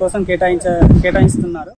కోసం కేటాయించ కేటాయిస్తున్నారు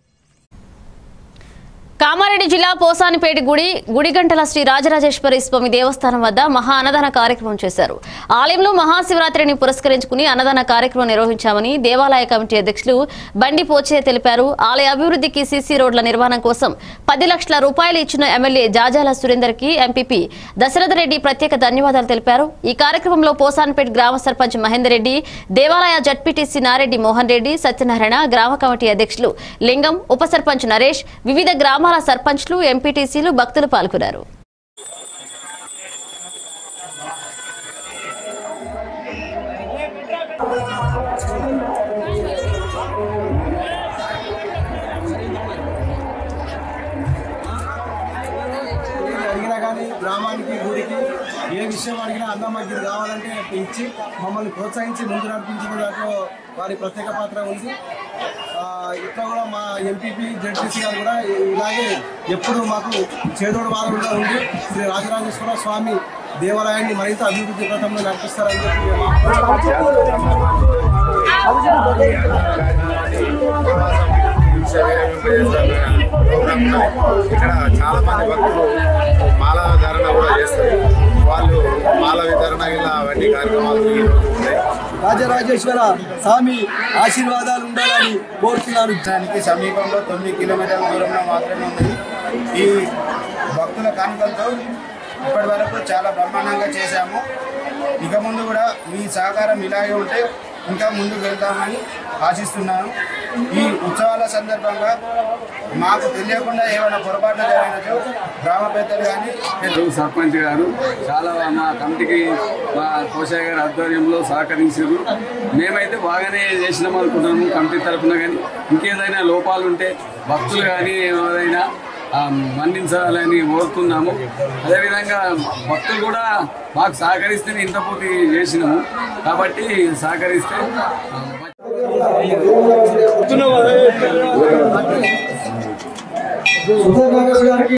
కామారెడ్డి జిల్లా పోసానిపేట గుడి గుడిగంటల శ్రీ రాజరాజేశ్వరి స్వామి దేవస్థానం వద్ద మహా అన్నదాన కార్యక్రమం చేశారు ఆలయంలో మహాశివరాత్రిని పురస్కరించుకుని అన్నదాన కార్యక్రమం నిర్వహించామని దేవాలయ కమిటీ అధ్యక్షులు బండి పోచే తెలిపారు ఆలయ అభివృద్ధికి సీసీ రోడ్ల నిర్మాణం కోసం పది లక్షల రూపాయలు ఇచ్చిన ఎమ్మెల్యే జాజాల సురేందర్ కి ఎంపీపీ దశరథ రెడ్డి ప్రత్యేక ధన్యవాదాలు తెలిపారు ఈ కార్యక్రమంలో పోసాన్పేట్ గ్రామ సర్పంచ్ మహేందర్ రెడ్డి దేవాలయ జడ్పీటీసీ నారెడ్డి మోహన్ రెడ్డి సత్యనారాయణ గ్రామ కమిటీ అధ్యక్షులు లింగం ఉప సర్పంచ్ నరేష్ వివిధ గ్రామాల సర్పంచ్లు ఎంపీటీసీలు భక్తులు పాల్గొన్నారు అడిగినా కానీ గ్రామానికి గుడికి ఏ విషయం అడిగినా అన్న మాకు ఇది కావాలంటే ఇచ్చి మమ్మల్ని ప్రోత్సహించి ముందు నడిపించిన దాంట్లో వారి ప్రత్యేక పాత్ర ఉంది ఆ, ఇట్లా కూడా మా ఎంపీపీ జడ్పీసీ గారు కూడా ఇలాగే ఎప్పుడు మాకు చేదోడు వారంగా ఉండి శ్రీ రాజరాజేశ్వర స్వామి దేవాలయాన్ని మరింత అభివృద్ధి పథంలో నడిపిస్తారని చెప్పి ఇక్కడ చాలా మంది భక్తులు మాల ధారణ కూడా చేస్తారు వాళ్ళు మాల వితరణ ఇలా అవన్నీ కార్యక్రమాలు ఈ రోజు ఉన్నాయి రాజరాజేశ్వర స్వామి ఆశీర్వాదాలు ఉండాలని కోరుతున్నాను దానికి సమీపంలో తొమ్మిది కిలోమీటర్ల దూరంలో మాత్రమే ఉంది ఈ భక్తుల కానుకలతో ఇప్పటి వరకు చాలా బ్రహ్మాండంగా చేశాము ఇక ముందు కూడా మీ సహకారం ఇలాగే ఉంటే ఇంకా ముందుకు వెళ్తామని ఆశిస్తున్నాను ఈ ఉత్సవాల సందర్భంగా మాకు తెలియకుండా ఏమైనా పొరపాట్లు జరిగినచో గ్రామ పెద్దలు కానీ సర్పంచ్ గారు చాలా మా కమిటీకి మా కోశాయ గారి ఆధ్వర్యంలో సహకరించారు మేమైతే బాగానే చేసినాం అనుకుంటున్నాము కమిటీ తరఫున కానీ ఇంకేదైనా లోపాలు ఉంటే భక్తులు కానీ ఏదైనా ఆ, మన్నించాలని కోరుతున్నాము అదేవిధంగా భక్తులు కూడా మాకు సహకరిస్తేనే ఇంత పూర్తి చేసినాము కాబట్టి సహకరిస్తే ఆ,